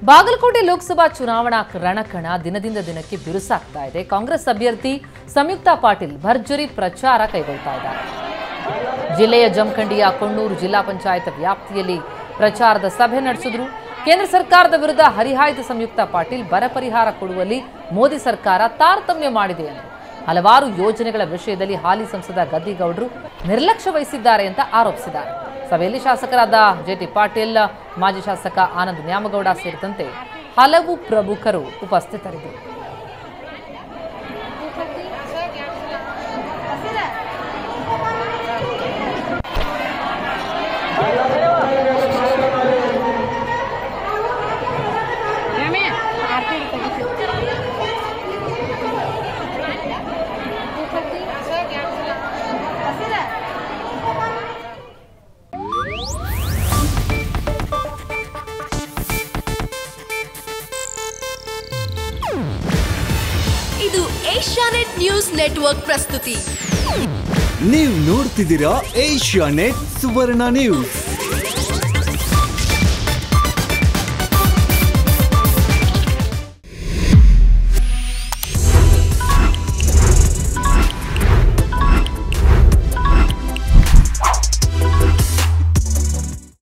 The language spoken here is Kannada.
ಬಾಗಲಕೋಟೆ ಲೋಕಸಭಾ ಚುನಾವಣಾ ರಣಕಣ ದಿನದಿಂದ ದಿನಕ್ಕೆ ಬಿರುಸಾಗ್ತಾ ಇದೆ ಕಾಂಗ್ರೆಸ್ ಅಭ್ಯರ್ಥಿ ಸಂಯುಕ್ತಾ ಪಾಟೀಲ್ ಭರ್ಜರಿ ಪ್ರಚಾರ ಕೈಗೊಳ್ತಾ ಇದ್ದಾರೆ ಜಿಲ್ಲೆಯ ಜಮಖಂಡಿಯ ಕೊಣ್ಣೂರು ಜಿಲ್ಲಾ ಪಂಚಾಯತ್ ವ್ಯಾಪ್ತಿಯಲ್ಲಿ ಪ್ರಚಾರದ ಸಭೆ ನಡೆಸಿದ್ರು ಕೇಂದ್ರ ಸರ್ಕಾರದ ವಿರುದ್ಧ ಹರಿಹಾಯ್ದ ಸಂಯುಕ್ತ ಪಾಟೀಲ್ ಬರ ಪರಿಹಾರ ಕೊಡುವಲ್ಲಿ ಮೋದಿ ಸರ್ಕಾರ ತಾರತಮ್ಯ ಮಾಡಿದೆ ಎಂದರು ಹಲವಾರು ಯೋಜನೆಗಳ ವಿಷಯದಲ್ಲಿ ಹಾಲಿ ಸಂಸದ ಗದ್ದಿಗೌಡರು ನಿರ್ಲಕ್ಷ್ಯ ವಹಿಸಿದ್ದಾರೆ ಅಂತ ಆರೋಪಿಸಿದ್ದಾರೆ ಸಭೆಯಲ್ಲಿ ಶಾಸಕರಾದ ಜೆಟಿ ಪಾಟೀಲ್ ಮಾಜಿ ಶಾಸಕ ಆನಂದ್ ನ್ಯಾಮಗೌಡ ಸೇರಿದಂತೆ ಹಲವು ಪ್ರಮುಖರು ಉಪಸ್ಥಿತರಿದ್ದರು ಇದು ಏಷ್ಯಾನೆಟ್ ನ್ಯೂಸ್ ನೆಟ್ವರ್ಕ್ ಪ್ರಸ್ತುತಿ ನೀವು ನೋಡ್ತಿದ್ದೀರಾ ಏಷ್ಯಾ ನೆಟ್ ಸುವರ್ಣ ನ್ಯೂಸ್